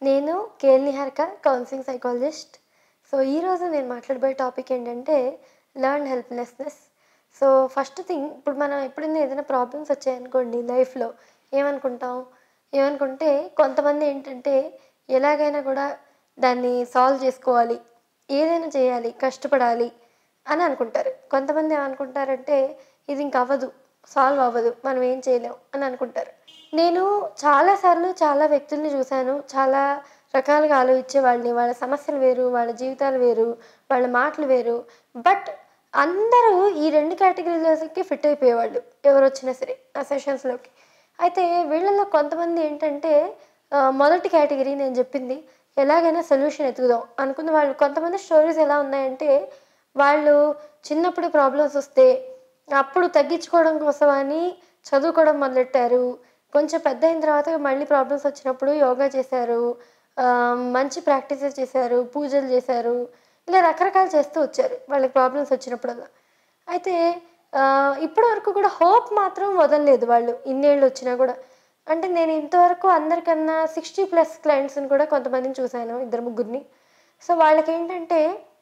నేను KL Niharika counselling psychologist so ఈరోజు నేను మాట్లాడబోయే టాపిక్ ఏంటంటే learn helplessness so first thing ఇప్పుడు మనం ఎప్పుడైనా ఏదైనా ప్రాబ్లమ్స్ వచ్చాయనుకోండి లైఫ్లో ఏమనుకుంటాం ఏమనుకుంటే కొంతమంది ఏంటంటే ఎలాగైనా కూడా దాన్ని సాల్వ్ చేసుకోవాలి ఏదైనా చేయాలి కష్టపడాలి అని అనుకుంటారు కొంతమంది ఏమనుకుంటారంటే ఇది ఇంక అవ్వదు సాల్వ్ అవ్వదు మనం ఏం చేయలేం అని అనుకుంటారు నేను చాలాసార్లు చాలా వ్యక్తుల్ని చూశాను చాలా రకాలుగా ఆలోచించే వాళ్ళని వాళ్ళ సమస్యలు వేరు వాళ్ళ జీవితాలు వేరు వాళ్ళ మాటలు వేరు బట్ అందరూ ఈ రెండు కేటగిరీలకి ఫిట్ అయిపోయేవాళ్ళు ఎవరు వచ్చినా సరే ఆ సెషన్స్లోకి అయితే వీళ్ళలో కొంతమంది ఏంటంటే ఆ, మొదటి కేటగిరీ నేను చెప్పింది ఎలాగైనా సొల్యూషన్ ఎతుకుదాం అనుకున్న వాళ్ళు కొంతమంది స్టోరీస్ ఎలా ఉన్నాయంటే వాళ్ళు చిన్నప్పుడు ప్రాబ్లమ్స్ వస్తే అప్పుడు తగ్గించుకోవడం కోసం అని చదువుకోవడం మొదలెట్టారు కొంచెం పెద్ద అయిన తర్వాత మళ్ళీ ప్రాబ్లమ్స్ వచ్చినప్పుడు యోగా చేశారు ఆ, మంచి ప్రాక్టీసెస్ చేశారు పూజలు చేశారు ఇలా రకరకాలు చేస్తూ వచ్చారు వాళ్ళకి ప్రాబ్లమ్స్ వచ్చినప్పుడల్లా అయితే ఆ, ఇప్పటి వరకు కూడా హోప్ మాత్రం వదలలేదు వాళ్ళు ఇన్నేళ్ళు వచ్చినా కూడా అంటే నేను ఇంతవరకు అందరికన్నా సిక్స్టీ ప్లస్ క్లయింట్స్ని కూడా కొంతమందిని చూశాను ఇద్దరు ముగ్గురిని సో వాళ్ళకి ఏంటంటే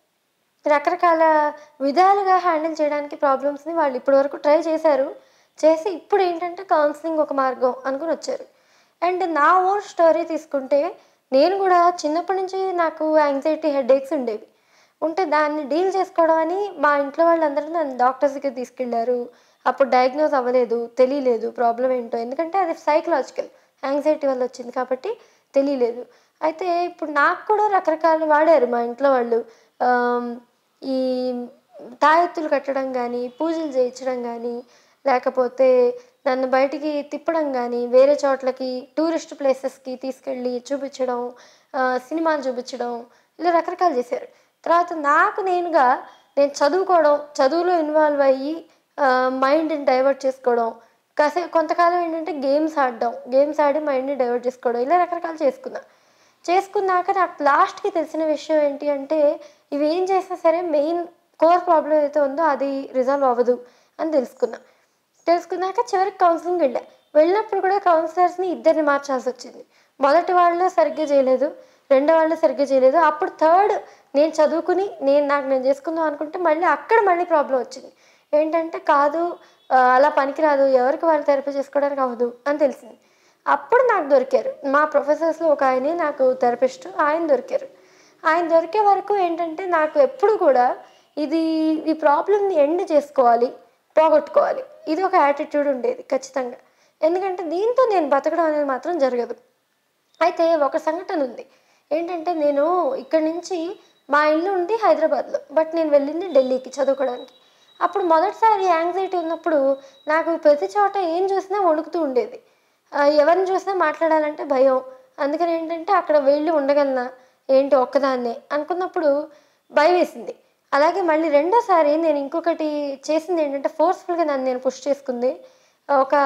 రకరకాల విధాలుగా హ్యాండిల్ చేయడానికి ప్రాబ్లమ్స్ని వాళ్ళు ఇప్పటివరకు ట్రై చేశారు చేసి ఇప్పుడు ఏంటంటే కౌన్సిలింగ్ ఒక మార్గం అనుకుని వచ్చారు అండ్ నా ఓన్ స్టోరీ తీసుకుంటే నేను కూడా చిన్నప్పటి నుంచి నాకు యాంగ్జైటీ హెడేక్స్ ఉండేవి ఉంటే దాన్ని డీల్ చేసుకోవడం అని మా ఇంట్లో వాళ్ళందరూ నన్ను డాక్టర్స్ దగ్గర తీసుకెళ్లారు అప్పుడు డయాగ్నోస్ అవ్వలేదు తెలియలేదు ప్రాబ్లం ఏంటో ఎందుకంటే అది సైకలాజికల్ యాంగ్జైటీ వల్ల వచ్చింది కాబట్టి తెలియలేదు అయితే ఇప్పుడు నాకు కూడా రకరకాలు వాడారు మా ఇంట్లో వాళ్ళు ఆమ్, ఈ తాయెత్తులు కట్టడం కానీ పూజలు చేయించడం కానీ లేకపోతే నన్ను బయటికి తిప్పడం కానీ వేరే చోట్లకి టూరిస్ట్ ప్లేసెస్కి తీసుకెళ్ళి చూపించడం ఆ, సినిమాలు చూపించడం ఇలా రకరకాలు చేశారు తర్వాత నాకు నేనుగా నేను చదువుకోవడం చదువులో ఇన్వాల్వ్ అయ్యి మైండ్ని డైవర్ట్ చేసుకోవడం కాసే కొంతకాలం ఏంటంటే గేమ్స్ ఆడడం గేమ్స్ ఆడి మైండ్ని డైవర్ట్ చేసుకోవడం ఇలా రకరకాలు చేసుకున్నా చేసుకున్నాక నాకు లాస్ట్కి తెలిసిన విషయం ఏంటి అంటే ఇవి ఏం చేసినా సరే మెయిన్ కోర్ ప్రాబ్లం ఏదైతే ఉందో అది రిజాల్వ్ అవ్వదు అని తెలుసుకున్నా తెలుసుకున్నాక చివరికి కౌన్సిలింగ్ వెళ్ళా వెళ్ళినప్పుడు కూడా కౌన్సిలర్స్ని ఇద్దరిని మార్చాల్సి వచ్చింది మొదటి వాళ్ళు సరిగ్గా చేయలేదు రెండో వాళ్ళు సరిగ్గా చేయలేదు అప్పుడు థర్డ్ నేను చదువుకుని నేను నాకు నేను చేసుకుందాం అనుకుంటే మళ్ళీ అక్కడ మళ్ళీ ప్రాబ్లం వచ్చింది ఏంటంటే కాదు ఆ, అలా పనికిరాదు ఎవరికి వాళ్ళు థెరపీ చేసుకోవడానికి అవ్వదు అని తెలిసింది అప్పుడు నాకు దొరికారు మా ప్రొఫెసర్స్లో ఒక ఆయనే నాకు థెరపిస్ట్ ఆయన దొరికారు ఆయన దొరికే వరకు ఏంటంటే నాకు ఎప్పుడు కూడా ఇది ఈ ప్రాబ్లమ్ని ఎండ్ చేసుకోవాలి పోగొట్టుకోవాలి ఇది ఒక యాటిట్యూడ్ ఉండేది ఖచ్చితంగా ఎందుకంటే దీంతో నేను బతకడం అనేది మాత్రం జరగదు అయితే ఒక సంఘటన ఉంది ఏంటంటే నేను ఇక్కడి నుంచి మా ఇల్లు ఉంది హైదరాబాద్లో బట్ నేను వెళ్ళింది ఢిల్లీకి చదువుకోవడానికి అప్పుడు మొదటిసారి యాంగ్జైటీ ఉన్నప్పుడు నాకు ప్రతి చోట ఏం చూసినా వణుకుతూ ఉండేది ఆ, ఎవరిని చూసినా మాట్లాడాలంటే భయం అందుకని ఏంటంటే అక్కడ వెళ్ళి ఉండగలనా ఏంటి ఒక్కదాన్నే అనుకున్నప్పుడు భయం వేసింది అలాగే మళ్ళీ రెండోసారి నేను ఇంకొకటి చేసింది ఏంటంటే ఫోర్స్ఫుల్గా నన్ను నేను పుష్ చేసుకుంది ఒక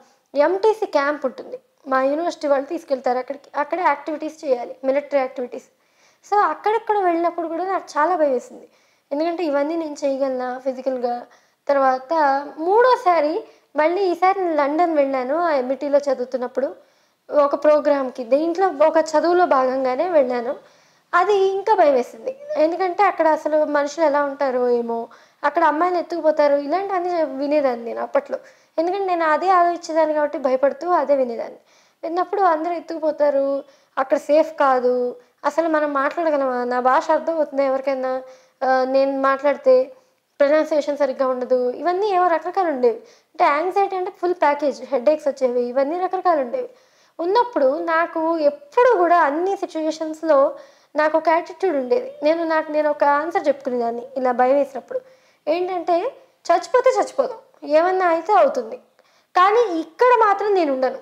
ఎంటీసీ క్యాంప్ ఉంటుంది మా యూనివర్సిటీ వాళ్ళు తీసుకెళ్తారు అక్కడికి అక్కడే యాక్టివిటీస్ చేయాలి మిలిటరీ యాక్టివిటీస్ సో అక్కడక్కడ వెళ్ళినప్పుడు కూడా నాకు చాలా భయం వేసింది ఎందుకంటే ఇవన్నీ నేను చేయగలనా ఫిజికల్గా తర్వాత మూడోసారి మళ్ళీ ఈసారి నేను లండన్ వెళ్ళాను ఆ ఎంఈటీలో చదువుతున్నప్పుడు ఒక ప్రోగ్రామ్కి దీంట్లో ఒక చదువులో భాగంగానే వెళ్ళాను అది ఇంకా భయం వేసింది ఎందుకంటే అక్కడ అసలు మనుషులు ఎలా ఉంటారో ఏమో అక్కడ అమ్మాయిలు ఎత్తుకుపోతారు ఇలాంటివన్నీ వినేదాన్ని నేను అప్పట్లో ఎందుకంటే నేను అదే ఆలోచించేదాన్ని కాబట్టి భయపడుతూ అదే వినేదాన్ని విన్నప్పుడు అందరూ ఎత్తుకుపోతారు అక్కడ సేఫ్ కాదు అసలు మనం మాట్లాడగలమా నా భాష అర్థం అవుతుందా ఎవరికైనా ఆ, నేను మాట్లాడితే ప్రొనౌన్సియేషన్ సరిగ్గా ఉండదు ఇవన్నీ ఏవో రకరకాలు ఉండేవి అంటే యాంగ్జైటీ అంటే ఫుల్ ప్యాకేజ్ హెడేక్స్ వచ్చేవి ఇవన్నీ రకరకాలు ఉండేవి ఉన్నప్పుడు నాకు ఎప్పుడు కూడా అన్ని సిచ్యువేషన్స్లో నాకు ఒక యాటిట్యూడ్ ఉండేది నేను నాకు నేను ఒక ఆన్సర్ చెప్పుకునేదాన్ని ఇలా భయం వేసినప్పుడు ఏంటంటే చచ్చిపోతే చచ్చిపోదాం ఏమన్నా అయితే అవుతుంది కానీ ఇక్కడ మాత్రం నేను ఉండను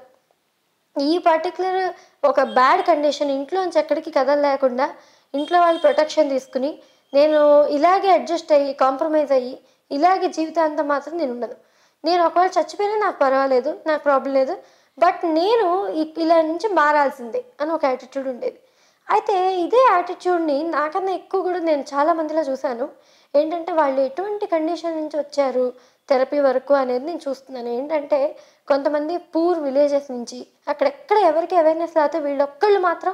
ఈ పర్టికులర్ ఒక బ్యాడ్ కండిషన్ ఇంట్లోంచి ఎక్కడికి కదలలేకుండా ఇంట్లో వాళ్ళు ప్రొటెక్షన్ తీసుకుని నేను ఇలాగే అడ్జస్ట్ అయ్యి కాంప్రమైజ్ అయ్యి ఇలాగే జీవితాంతం మాత్రం నేను ఉండను నేను ఒకవేళ చచ్చిపోయినా నాకు పర్వాలేదు నాకు ప్రాబ్లం లేదు బట్ నేను ఇ- ఇలా నుంచి మారాల్సిందే అని ఒక యాటిట్యూడ్ ఉండేది అయితే ఇదే యాటిట్యూడ్ని నాకన్నా ఎక్కువ కూడా నేను చాలా మందిలో చూశాను ఏంటంటే వాళ్ళు ఎటువంటి కండిషన్ నుంచి వచ్చారు థెరపీ వరకు అనేది నేను చూస్తున్నాను ఏంటంటే కొంతమంది పూర్ విలేజెస్ నుంచి అక్కడెక్కడ ఎవరికి అవేర్నెస్ లేకపోతే వీళ్ళొక్కళ్ళు మాత్రం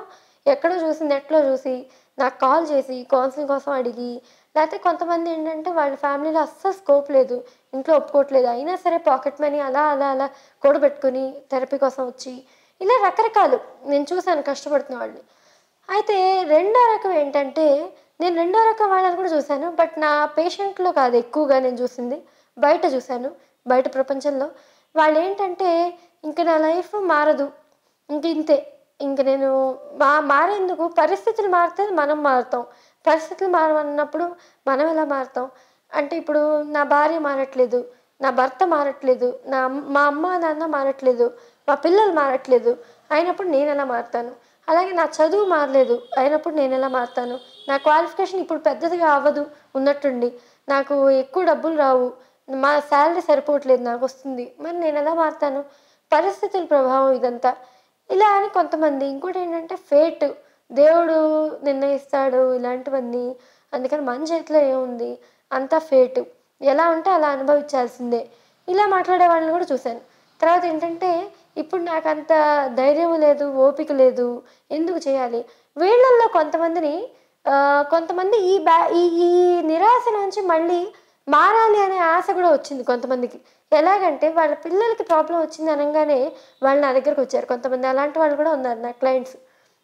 ఎక్కడో చూసి నెట్లో చూసి నాకు కాల్ చేసి కౌన్సిలింగ్ కోసం అడిగి లేకపోతే కొంతమంది ఏంటంటే వాళ్ళ ఫ్యామిలీలో అస్సలు స్కోప్ లేదు ఇంట్లో ఒప్పుకోవట్లేదు అయినా సరే పాకెట్ మనీ అలా అలా అలా కూడబెట్టుకుని థెరపీ కోసం వచ్చి ఇలా రకరకాలు నేను చూశాను కష్టపడుతున్న వాళ్ళని అయితే రెండో రకం ఏంటంటే నేను రెండో రకం వాళ్ళని కూడా చూశాను బట్ నా పేషెంట్లో కాదు ఎక్కువగా నేను చూసింది బయట చూశాను బయట ప్రపంచంలో వాళ్ళు ఏంటంటే ఇంక నా లైఫ్ మారదు ఇంక ఇంతే ఇంక నేను మా మారేందుకు పరిస్థితులు మారితే మనం మారుతాం పరిస్థితులు మారమన్నప్పుడు మనం ఎలా మారుతాం అంటే ఇప్పుడు నా భార్య మారట్లేదు నా భర్త మారట్లేదు నా అమ్- మా అమ్మ నాన్న మారట్లేదు మా పిల్లలు మారట్లేదు అయినప్పుడు నేను ఎలా మారుతాను అలాగే నా చదువు మారలేదు అయినప్పుడు నేను ఎలా మారుతాను నా క్వాలిఫికేషన్ ఇప్పుడు పెద్దదిగా అవ్వదు ఉన్నట్టుండి నాకు ఎక్కువ డబ్బులు రావు మా శాలరీ సరిపోవట్లేదు నాకు వస్తుంది మరి నేను ఎలా మారుతాను పరిస్థితుల ప్రభావం ఇదంతా ఇలా అని కొంతమంది ఇంకోటి ఏంటంటే ఫేట్ దేవుడు నిర్ణయిస్తాడు ఇలాంటివన్నీ అందుకని మన చేతిలో ఏముంది అంతా ఫేట్ ఎలా ఉంటే అలా అనుభవించాల్సిందే ఇలా మాట్లాడే వాళ్ళని కూడా చూశాను తర్వాత ఏంటంటే ఇప్పుడు నాకు అంత ధైర్యం లేదు ఓపిక లేదు ఎందుకు చేయాలి వీళ్ళల్లో కొంతమందిని ఆ, కొంతమంది ఈ బ్యా ఈ ఈ నిరాశ నుంచి మళ్ళీ మారాలి అనే ఆశ కూడా వచ్చింది కొంతమందికి ఎలాగంటే వాళ్ళ పిల్లలకి ప్రాబ్లం వచ్చింది అనగానే వాళ్ళు నా దగ్గరకు వచ్చారు కొంతమంది అలాంటి వాళ్ళు కూడా ఉన్నారు నా క్లయింట్స్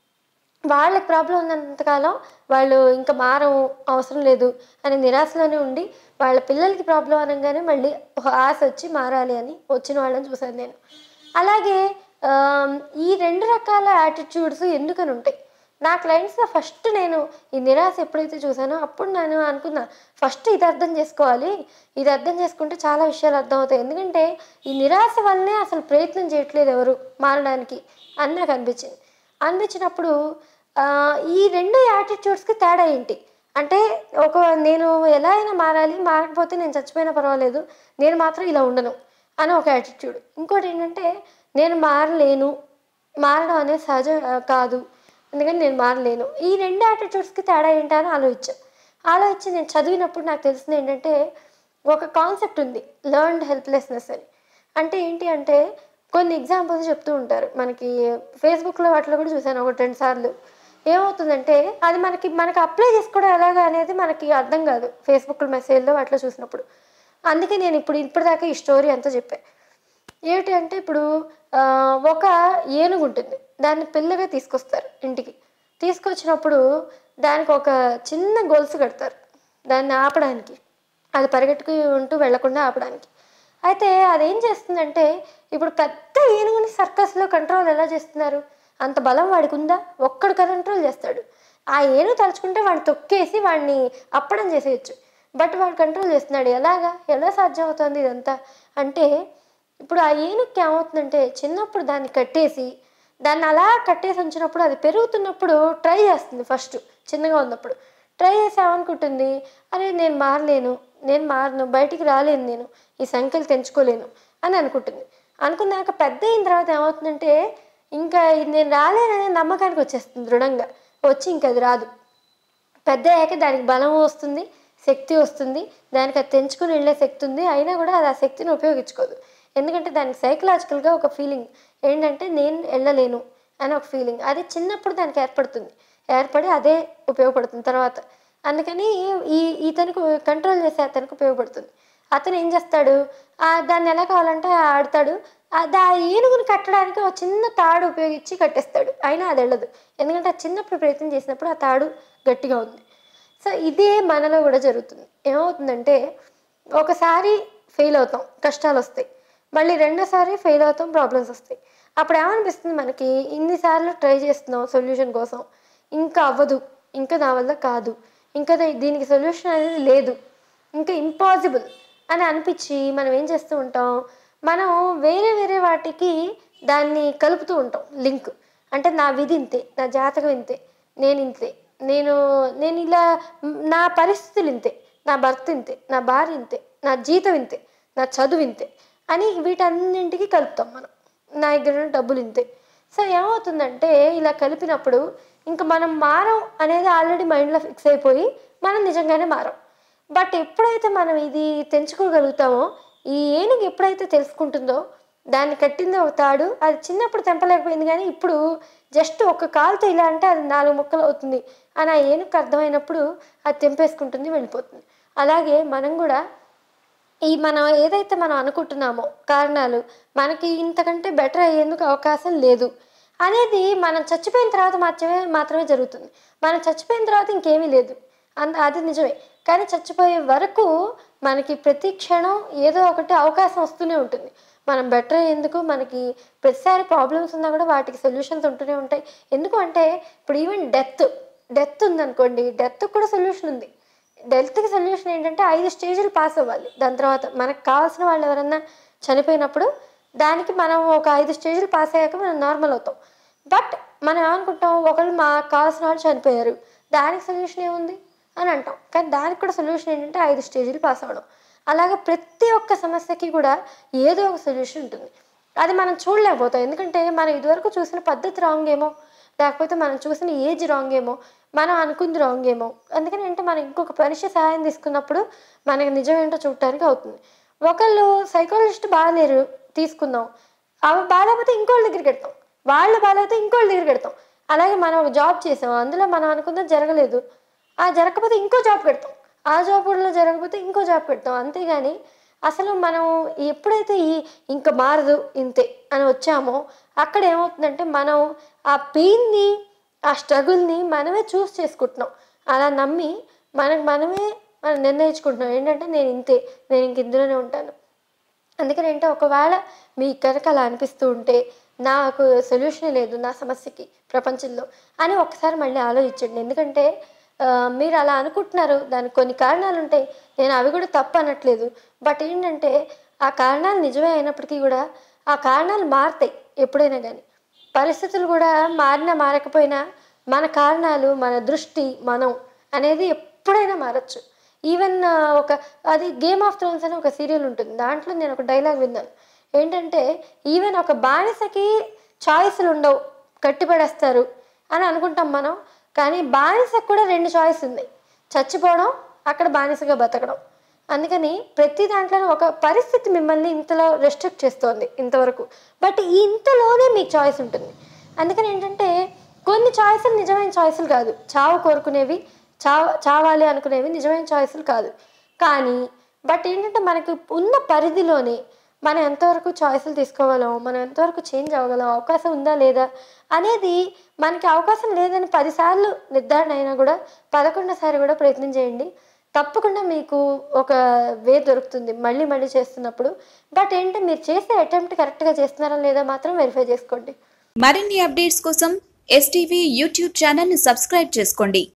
వాళ్ళకి ప్రాబ్లం ఉన్నంతకాలం వాళ్ళు ఇంకా మారం అవసరం లేదు అనే నిరాశలోనే ఉండి వాళ్ళ పిల్లలకి ప్రాబ్లం అనగానే మళ్ళీ ఒక ఆశ వచ్చి మారాలి అని వచ్చిన వాళ్ళని చూశాను నేను అలాగే ఆమ్, ఈ రెండు రకాల యాటిట్యూడ్స్ ఎందుకని ఉంటాయి నా క్లయింట్స్లో ఫస్ట్ నేను ఈ నిరాశ ఎప్పుడైతే చూసానో అప్పుడు నేను అనుకున్నా ఫస్ట్ ఇది అర్థం చేసుకోవాలి ఇది అర్థం చేసుకుంటే చాలా విషయాలు అర్థం అవుతాయి ఎందుకంటే ఈ నిరాశ వల్లనే అసలు ప్రయత్నం చేయట్లేదు ఎవరు మారడానికి అని నాకు అనిపించింది అనిపించినప్పుడు ఆ, ఈ రెండు యాటిట్యూడ్స్కి తేడా ఏంటి అంటే ఒక నేను ఎలా అయినా మారాలి మారకపోతే నేను చచ్చిపోయినా పర్వాలేదు నేను మాత్రం ఇలా ఉండను అని ఒక యాటిట్యూడ్ ఇంకోటి ఏంటంటే నేను మారలేను మారడం అనేది సహజ ఆ, కాదు ఎందుకంటే నేను మారలేను ఈ రెండు యాటిట్యూడ్స్కి తేడా ఏంటా అని ఆలోచించాను ఆలోచించి నేను చదివినప్పుడు నాకు తెలిసింది ఏంటంటే ఒక కాన్సెప్ట్ ఉంది లర్న్డ్ హెల్ప్లెస్నెస్ అని అంటే ఏంటి అంటే కొన్ని ఎగ్జాంపుల్స్ చెప్తూ ఉంటారు మనకి ఫేస్బుక్లో వాటిలో కూడా చూశాను ఒకటి రెండు సార్లు ఏమవుతుందంటే అది మనకి మనకి అప్లై చేసుకోవడం ఎలాగా అనేది మనకి అర్థం కాదు ఫేస్బుక్ మెసేజ్లో వాటిలో చూసినప్పుడు అందుకే నేను ఇప్పుడు ఇప్పటిదాకా ఈ స్టోరీ అంతా చెప్పాను ఏమిటి అంటే ఇప్పుడు ఆ, ఒక ఏనుగు ఉంటుంది దాన్ని పిల్లగా తీసుకొస్తారు ఇంటికి తీసుకొచ్చినప్పుడు దానికి ఒక చిన్న గొలుసు కడతారు దాన్ని ఆపడానికి అది పరిగెట్టుకు ఉంటూ వెళ్లకుండా ఆపడానికి అయితే అదేం చేస్తుందంటే ఇప్పుడు పెద్ద ఏనుగుని సర్కస్లో కంట్రోల్ ఎలా చేస్తున్నారు అంత బలం వాడికి ఉందా ఒక్కడు కంట్రోల్ చేస్తాడు ఆ ఏనుగు తలుచుకుంటే వాడిని తొక్కేసి వాడిని అప్పడం చేసేయచ్చు బట్ వాడు కంట్రోల్ చేస్తున్నాడు ఎలాగా ఎలా సాధ్యం అవుతుంది ఇదంతా అంటే ఇప్పుడు ఆ ఏనుగుకి ఏమవుతుందంటే చిన్నప్పుడు దాన్ని కట్టేసి దాన్ని అలా కట్టేసి ఉంచినప్పుడు అది పెరుగుతున్నప్పుడు ట్రై చేస్తుంది ఫస్ట్ చిన్నగా ఉన్నప్పుడు ట్రై చేసి ఏమనుకుంటుంది అరే నేను మారలేను నేను మారను బయటికి రాలేను నేను ఈ సంఖ్యలు తెంచుకోలేను అని అనుకుంటుంది అనుకున్నాక పెద్ద అయిన తర్వాత ఏమవుతుందంటే ఇంకా ఇది నేను రాలేననే నమ్మకానికి వచ్చేస్తుంది దృఢంగా వచ్చి ఇంక అది రాదు పెద్ద అయ్యాక దానికి బలం వస్తుంది శక్తి వస్తుంది దానికి అది తెంచుకుని వెళ్ళే శక్తి ఉంది అయినా కూడా అది ఆ శక్తిని ఉపయోగించుకోదు ఎందుకంటే దానికి సైకలాజికల్గా ఒక ఫీలింగ్ ఏంటంటే నేను వెళ్ళలేను అని ఒక ఫీలింగ్ అది చిన్నప్పుడు దానికి ఏర్పడుతుంది ఏర్పడి అదే ఉపయోగపడుతుంది తర్వాత అందుకని ఈ ఇతనికి కంట్రోల్ చేసే అతనికి ఉపయోగపడుతుంది అతను ఏం చేస్తాడు ఆ దాన్ని ఎలా కావాలంటే ఆడతాడు ఆ దా ఏనుగుని కట్టడానికి ఒక చిన్న తాడు ఉపయోగించి కట్టేస్తాడు అయినా అది వెళ్ళదు ఎందుకంటే ఆ చిన్నప్పుడు ప్రయత్నం చేసినప్పుడు ఆ తాడు గట్టిగా ఉంది సో ఇదే మనలో కూడా జరుగుతుంది ఏమవుతుందంటే ఒకసారి ఫెయిల్ అవుతాం కష్టాలు వస్తాయి మళ్ళీ రెండోసారి ఫెయిల్ అవుతాం ప్రాబ్లమ్స్ వస్తాయి అప్పుడు ఏమనిపిస్తుంది మనకి ఇన్నిసార్లు ట్రై చేస్తున్నాం సొల్యూషన్ కోసం ఇంకా అవ్వదు ఇంకా నా వల్ల కాదు ఇంకా దే- దీనికి సొల్యూషన్ అనేది లేదు ఇంకా ఇంపాసిబుల్ అని అనిపించి మనం ఏం చేస్తూ ఉంటాం మనం వేరే వేరే వాటికి దాన్ని కలుపుతూ ఉంటాం లింక్ అంటే నా విధి ఇంతే నా జాతకం ఇంతే నేను ఇంతే నేను నేను ఇలా మ్, నా పరిస్థితులు ఇంతే నా భర్త ఇంతే నా భార్య ఇంతే నా జీతం ఇంతే నా చదువు ఇంతే అని వీటన్నింటికి కలుపుతాం మనం నా దగ్గర ఉన్న డబ్బులు ఇంతే సో ఏమవుతుందంటే ఇలా కలిపినప్పుడు ఇంకా మనం మారం అనేది ఆల్రెడీ మైండ్లో ఫిక్స్ అయిపోయి మనం నిజంగానే మారం బట్ ఎప్పుడైతే మనం ఇది తెంచుకోగలుగుతామో ఈ ఏనుగు ఎప్పుడైతే తెలుసుకుంటుందో దాన్ని కట్టింది ఒక తాడు అది చిన్నప్పుడు తెంపలేకపోయింది కానీ ఇప్పుడు జస్ట్ ఒక కాలుతో ఇలా అంటే అది నాలుగు ముక్కలు అవుతుంది అని ఆ ఏనుగుకి అర్థమైనప్పుడు అది తెంపేసుకుంటుంది వెళ్ళిపోతుంది అలాగే మనం కూడా ఈ మనం ఏదైతే మనం అనుకుంటున్నామో కారణాలు మనకి ఇంతకంటే బెటర్ అయ్యేందుకు అవకాశం లేదు అనేది మనం చచ్చిపోయిన తర్వాత మాత్రమే మాత్రమే జరుగుతుంది మనం చచ్చిపోయిన తర్వాత ఇంకేమీ లేదు అంత అది నిజమే కానీ చచ్చిపోయే వరకు మనకి ప్రతి క్షణం ఏదో ఒకటి అవకాశం వస్తూనే ఉంటుంది మనం బెటర్ అయ్యేందుకు మనకి ప్రతిసారి ప్రాబ్లమ్స్ ఉన్నా కూడా వాటికి సొల్యూషన్స్ ఉంటూనే ఉంటాయి ఎందుకు అంటే ఇప్పుడు ఈవెన్ డెత్ డెత్ ఉందనుకోండి డెత్ కూడా సొల్యూషన్ ఉంది డెత్కి సొల్యూషన్ ఏంటంటే ఐదు స్టేజ్లు పాస్ అవ్వాలి దాని తర్వాత మనకు కావాల్సిన వాళ్ళు ఎవరన్నా చనిపోయినప్పుడు దానికి మనం ఒక ఐదు స్టేజ్లు పాస్ అయ్యాక మనం నార్మల్ అవుతాం బట్ మనం ఏమనుకుంటాం ఒకళ్ళు మాకు కావాల్సిన వాళ్ళు చనిపోయారు దానికి సొల్యూషన్ ఏముంది అని అంటాం కానీ దానికి కూడా సొల్యూషన్ ఏంటంటే ఐదు స్టేజ్లు పాస్ అవ్వడం అలాగే ప్రతి ఒక్క సమస్యకి కూడా ఏదో ఒక సొల్యూషన్ ఉంటుంది అది మనం చూడలేకపోతాం ఎందుకంటే మనం ఇదివరకు చూసిన పద్ధతి రాంగ్ ఏమో లేకపోతే మనం చూసిన ఏజ్ రాంగ్ ఏమో మనం అనుకుంది రాంగ్ ఏమో అందుకని అంటే మనం ఇంకొక మనిషి సహాయం తీసుకున్నప్పుడు మనకి నిజమేంటో చూడటానికి అవుతుంది ఒకళ్ళు సైకాలజిస్ట్ బాగాలేరు తీసుకుందాం అవి బాగాలేకపోతే ఇంకోళ్ళ దగ్గరికి వెళ్తాం వాళ్ళు బాగాలేకపోతే ఇంకోళ్ళ దగ్గరికి వెళ్తాం అలాగే మనం ఒక జాబ్ చేసాం అందులో మనం అనుకున్నది జరగలేదు ఆ జరగకపోతే ఇంకో జాబ్ పెడతాం ఆ జాబ్లో జరగకపోతే ఇంకో జాబ్ పెడతాం అంతేగాని అసలు మనం ఎప్పుడైతే ఈ ఇంకా మారదు ఇంతే అని వచ్చామో అక్కడ ఏమవుతుందంటే మనం ఆ పెయిన్ని ఆ స్ట్రగుల్ని మనమే చూస్ చేసుకుంటున్నాం అలా నమ్మి మనకు మనమే మనం నిర్ణయించుకుంటున్నాం ఏంటంటే నేను ఇంతే నేను ఇంక ఇందులోనే ఉంటాను అందుకని అంటే ఒకవేళ మీ కనుక అలా అనిపిస్తూ ఉంటే నాకు సొల్యూషన్ లేదు నా సమస్యకి ప్రపంచంలో అని ఒకసారి మళ్ళీ ఆలోచించండి ఎందుకంటే ఆ, మీరు అలా అనుకుంటున్నారు దానికి కొన్ని కారణాలు ఉంటాయి నేను అవి కూడా తప్పు అనట్లేదు బట్ ఏంటంటే ఆ కారణాలు నిజమే అయినప్పటికీ కూడా ఆ కారణాలు మారుతాయి ఎప్పుడైనా కానీ పరిస్థితులు కూడా మారినా మారకపోయినా మన కారణాలు మన దృష్టి మనం అనేది ఎప్పుడైనా మారచ్చు ఈవెన్ ఒక అది గేమ్ ఆఫ్ థ్రోన్స్ అని ఒక సీరియల్ ఉంటుంది దాంట్లో నేను ఒక డైలాగ్ విన్నాను ఏంటంటే ఈవెన్ ఒక బానిసకి చాయిస్లు ఉండవు కట్టిపడేస్తారు అని అనుకుంటాం మనం కానీ బానిసకు కూడా రెండు చాయిస్ ఉంది చచ్చిపోవడం అక్కడ బానిసగా బతకడం అందుకని ప్రతి దాంట్లోనూ ఒక పరిస్థితి మిమ్మల్ని ఇంతలో రెస్ట్రిక్ట్ చేస్తోంది ఇంతవరకు బట్ ఈ ఇంతలోనే మీకు చాయిస్ ఉంటుంది అందుకని ఏంటంటే కొన్ని చాయిస్లు నిజమైన చాయిస్లు కాదు చావు కోరుకునేవి చావ చావాలి అనుకునేవి నిజమైన చాయిస్లు కాదు కానీ బట్ ఏంటంటే మనకి ఉన్న పరిధిలోనే మనం ఎంతవరకు చాయిస్లు తీసుకోగలం మనం ఎంతవరకు చేంజ్ అవ్వగలం అవకాశం ఉందా లేదా అనేది మనకి అవకాశం లేదని పదిసార్లు నిర్ధారణ అయినా కూడా పదకొండోసారి కూడా ప్రయత్నం చేయండి తప్పకుండా మీకు ఒక వే దొరుకుతుంది మళ్ళీ మళ్ళీ చేస్తున్నప్పుడు బట్ ఏంటంటే మీరు చేసే అటెంప్ట్ కరెక్ట్గా చేస్తున్నారా లేదా మాత్రం వెరిఫై చేసుకోండి మరిన్ని అప్డేట్స్ కోసం ఎస్టీవీ యూట్యూబ్ ఛానల్ని సబ్స్క్రైబ్ చేసుకోండి